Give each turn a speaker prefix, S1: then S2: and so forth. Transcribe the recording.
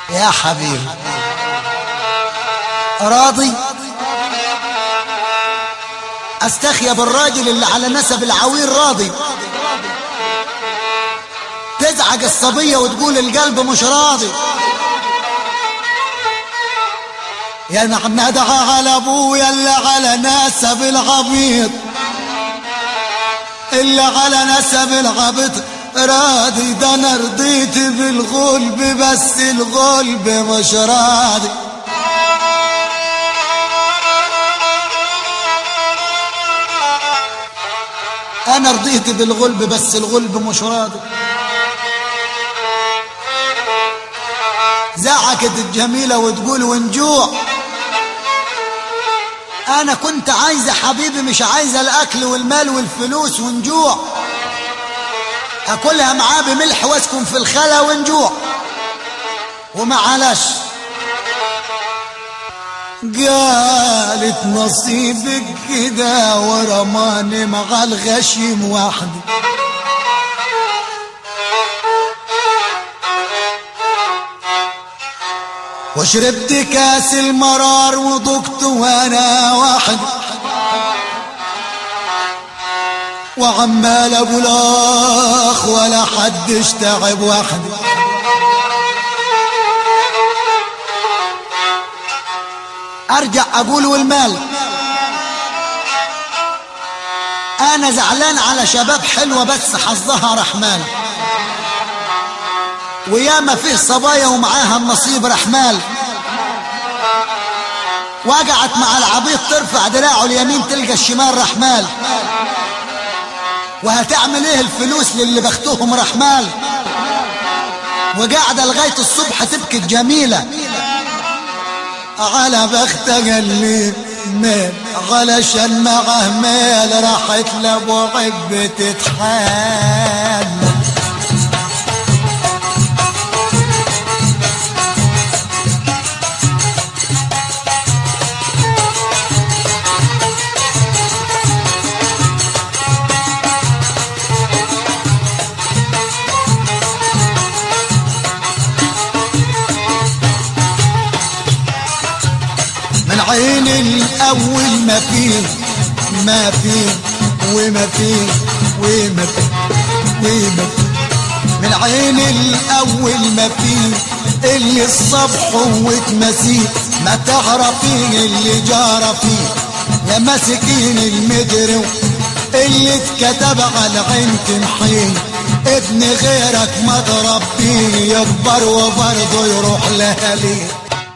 S1: يا حبيبي راضي استخيب الراجل اللي على نسب العوير راضي تزعج الصبية وتقول القلب مش راضي يا نعم ندعى على ابويا اللي على نسب العبيط اللي على نسب العبيط راضي ده انا رضيت بالغلب بس الغلب مش راضي انا رضيت بالغلب بس الغلب مش راضي زعكت الجميلة وتقول ونجوع انا كنت عايزة حبيبي مش عايزة الاكل والمال والفلوس ونجوع اكلها معاه بملح واسكن في الخلا ونجوع ومعلش قالت نصيبك كده ورماني مع الغشيم وحدي وشربت كاس المرار وضقت وانا واحد وعمال اقول اخ ولا حدش تعب وحدي ارجع اقول والمال انا زعلان على شباب حلوه بس حظها رحمن وياما فيه صبايا ومعاها النصيب رحمال وقعت مع العبيط ترفع دراعه اليمين تلقى الشمال رحمال وهتعمل ايه الفلوس للي بختهم رحمال وقاعدة لغاية الصبح تبكي الجميلة على بختها اللي مال علشان معه مال راحت لابو عب تتحال من عين الاول ما فيه ما فيه وما فيه وما فيه وما فيه من عين الاول ما فيه اللي الصبح وتمسيه ما تعرفين اللي جرى فيه يا مسكين المدر اللي اتكتب على عين تمحيه ابن غيرك ما تربيه يكبر وبرضه يروح لها ليه